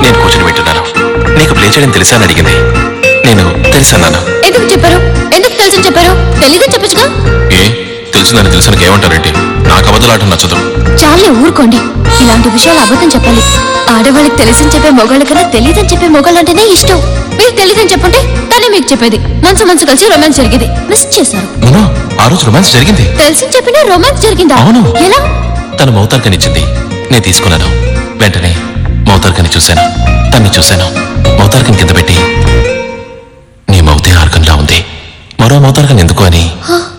నేను కూర్చొని వింటున్నాను నీకు ప్లే చేయడం తెలుసా అని అడిగింది నేను తెలుసన్నాను ఎందుకు చెప్పారు ఎందుకు తెలుసని చెప్పారు తెలీదని చెప్పొచ్చుగా ఏ తెలుసుందని తెలిసానికి ఏమంటారేంటి నాకు అబద్ధలాట నచ్చదు చాలే ఊరుకోండి ఇలాంటి విషయాలు అబద్ధం చెప్పాలి ఆడవాళ్ళకి తెలిసని చెప్పే మొగాళ్ళ కన్నా తెలియదని చెప్పే మొగాళ్ళంటేనే ఇష్టం మీరు తెలియదని చెప్పుంటే తనే మీకు చెప్పేది మనసు మనసు కలిసి రొమాన్స్ జరిగేది మిస్ చేశారు నువ్వు ఆ రోజు రొమాన్స్ జరిగింది తెలిసి చెప్పినా రొమాన్స్ జరిగిందా అవును. ఎలా తను మౌతార్కనిచ్చింది నేను తీసుకున్నాను వెంటనే మౌతార్కని చూశాను తన్ని చూశాను మౌతార్కని కింద పెట్టి నీ మౌతే ఆర్కంలా ఉంది మరో మౌతార్కని ఎందుకు అని హ,